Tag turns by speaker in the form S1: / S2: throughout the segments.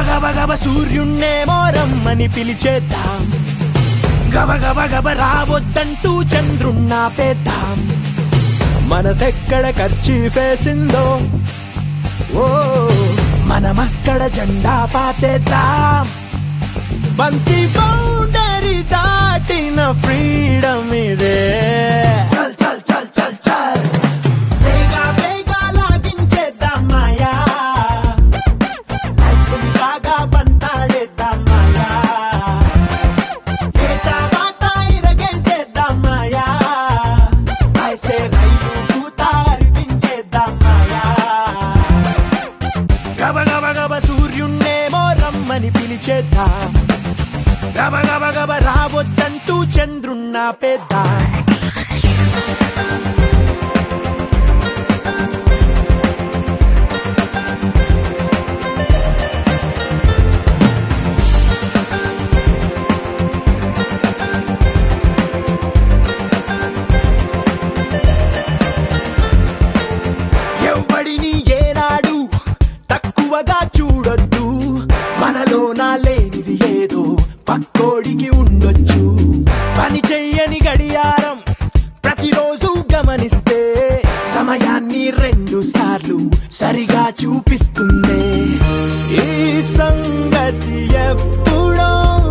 S1: గబ గబ సూర్యున్నేమో రమ్మని పిలిచేద్దాం గబ గబ గబ రావద్దంటూ చంద్రున్నాపేద్దాం మనసెక్కడ ఖర్చీ ఫేసిందో ఓ మనమక్కడ జెండా పాతేద్దాం బంతి బౌండరీ దాటిన ఫ్రీడమ్ ఇదే చల్ చల్ చల్ చల్ చల్ వేగా వేగా లాగించేద్దాం మాయా లైఫ్ని బాగా బంతాడేద్దాం మాయా ఏట వాత ఇరగేసేద్దాం మాయా ఐసే రైలు కూత అర్పించేద్దాం మాయా గబ గబ గబ సూర్యున్నేమో రమ్మని పిలిచేద్దాం గబ గబ గబ రావద్దంటూ చంద్రున్నా పేద్దాం ఎవ్వడిని ఏనాడు తక్కువగా చూడొద్దు మనలోన లేనిది ఏదో పక్కోడికి ఉండొచ్చు పని చెయ్యని గడియారం ప్రతిరోజు గమనిస్తే సమయాన్ని రెండు సార్లు సరిగా చూపిస్తుంది ఈ సంగతి ఎప్పుడో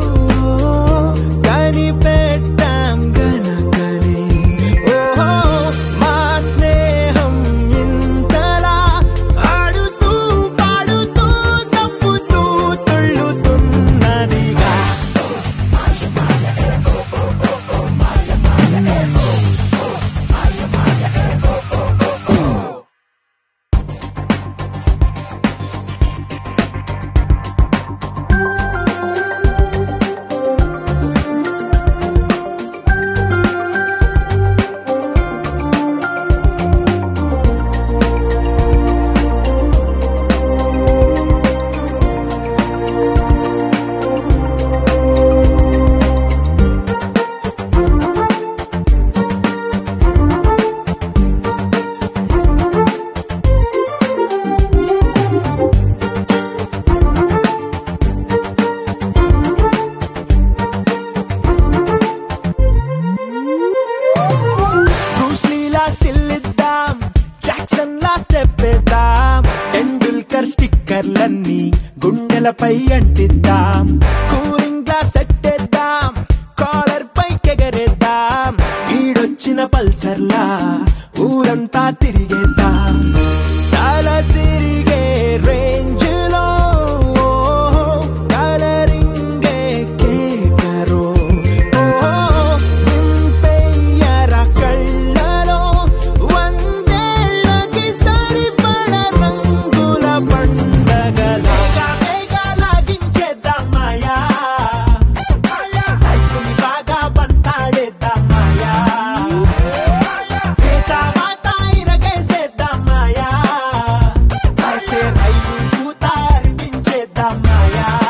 S1: కనిపెట్టాం గనకనే ఓహో మా స్నేహం ఇంతలా ఆడుతూ పాడుతూ నవ్వుతూ తుళ్ళుతున్నదిగా బ్రూస్ లీలా స్టిల్ ఇద్దాం జాక్సన్ లా స్టెప్ ఇద్దాం టెండూల్కర్ స్టిక్కర్లన్నీ గుండెలపై అంటిద్దాం కూలింగ్ గ్లాస్ సెట్టేద్దాం కాలర్ పై కెగరేద్దాం ఈడొచ్చిన పల్సర్లా ఊరంతా తిరిగేద్దాం తల తిరిగే రేంజ్ లో కలరింగే కేకరో నింపెయ్యర కళ్ళలో వందేళ్ళకి సరిపడ రంగుల పండగల లాగించేద్దాం మాయా లైఫ్ని బాగా బంతాడేద్దాం మాయా ఏట వాత ఇరగేసేద్దాం మాయా కాసే రైలు కూత అర్పించేద్దాం మాయా